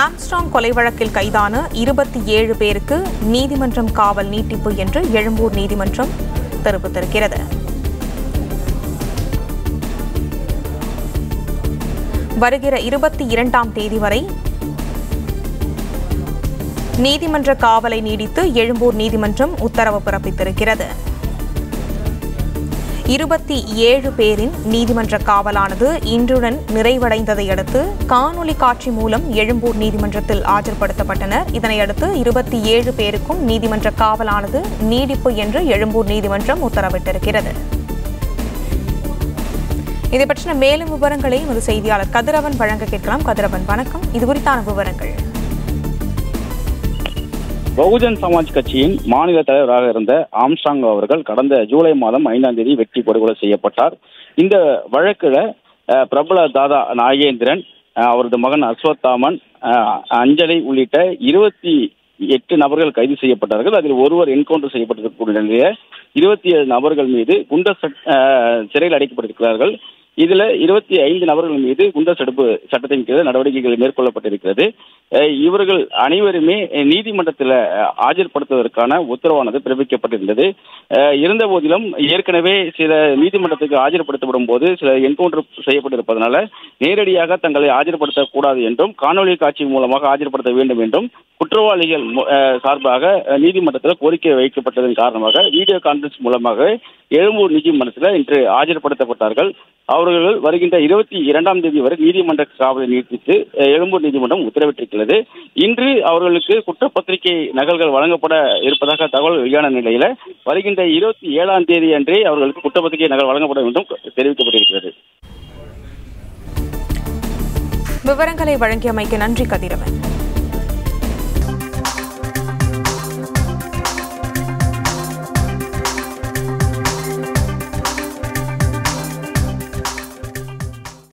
Armstrong கொலை வழக்கில் கைதான இருபத்தி ஏழு பேருக்கு நீதிமன்றம் காவல் நீட்டிப்பு என்று எழும்பூர் நீதிமன்றம் தெரிவித்திருக்கிறது வருகிற இருபத்தி இரண்டாம் தேதி வரை நீதிமன்ற காவலை நீடித்து எழும்பூர் நீதிமன்றம் உத்தரவு பிறப்பித்திருக்கிறது இருபத்தி ஏழு பேரின் நீதிமன்ற காவலானது இன்றுடன் நிறைவடைந்ததை அடுத்து காணொலி காட்சி மூலம் எழும்பூர் நீதிமன்றத்தில் ஆஜர்படுத்தப்பட்டனர் இதனையடுத்து இருபத்தி ஏழு பேருக்கும் நீதிமன்ற காவலானது நீடிப்பு என்று எழும்பூர் நீதிமன்றம் உத்தரவிட்டிருக்கிறது இதை பற்றின மேலும் விவரங்களை எமது செய்தியாளர் கதிரவன் வழங்க கேட்கலாம் கதிரவன் வணக்கம் இது குறித்தான விவரங்கள் பகுஜன் சமாஜ் கட்சியின் மாநில தலைவராக இருந்த ஆம்ஸ்டாங் அவர்கள் கடந்த ஜூலை மாதம் ஐந்தாம் தேதி வெற்றி படுகொலை செய்யப்பட்டார் இந்த வழக்குல அஹ், பிரபல தாதா நாகேந்திரன் அஹ், அவரது மகன் அஸ்வத்தாமன் அஹ், அஞ்சலி உள்ளிட்ட இருபத்தி எட்டு நபர்கள் கைது செய்யப்பட்டார்கள் அதில் ஒருவர் என்கவுண்டர் செய்யப்பட்டிருக்கக்கூடிய நிலையில இருபத்தி ஏழு நபர்கள் மீது குண்டர் சட்- அஹ், சிறையில் அடைக்கப்பட்டிருக்கிறார்கள் இதுல இருபத்தி ஐந்து நபர்கள் மீது குண்டர் தடுப்பு சட்டத்தின் கீழ் நடவடிக்கைகள் மேற்கொள்ளப்பட்டிருக்கிறது அஹ் இவர்கள் அனைவருமே அஹ், நீதிமன்றத்தில் அஹ், ஆஜர்படுத்துவதற்கான உத்தரவானது பிறப்பிக்கப்பட்டிருந்தது அஹ், இருந்த போதிலும் ஏற்கனவே சில நீதிமன்றத்துக்கு ஆஜர்படுத்தப்படும் போது சில என்கவுண்டர் செய்யப்பட்டிருப்பதனால நேரடியாக தங்களை ஆஜர்படுத்தக்கூடாது என்றும் காணொலி காட்சி மூலமாக ஆஜர்படுத்த வேண்டும் என்றும் குற்றவாளிகள் மு- அஹ், சார்பாக அஹ், நீதிமன்றத்தில் கோரிக்கை வைக்கப்பட்டதன் காரணமாக வீடியோ கான்பரன்ஸ் மூலமாக எழும்பூர் நீதிமன்றத்தில் இன்று ஆஜர்படுத்தப்பட்டார்கள் அவர்கள் வருகின்ற இருபத்தி இரண்டாம் தேதி வரை நீதிமன்ற காவலை நீட்டித்து அஹ், எழும்பூர் நீதிமன்றம் உத்தரவிட்டிருக்கிறது இன்று அவர்களுக்கு குற்றப்பத்திரிகை நகல்கள் வழங்கப்பட இருப்பதாக தகவல் வெளியான நிலையில வருகின்ற இருபத்தி ஏழாம் தேதி அன்றே அவர்களுக்கு குற்றப்பத்திரிகை நகல் வழங்கப்படும் என்றும் தெரிவிக்கப்பட்டிருக்கிறது விவரங்களை வழங்கியமைக்கு நன்றி கதிரவன்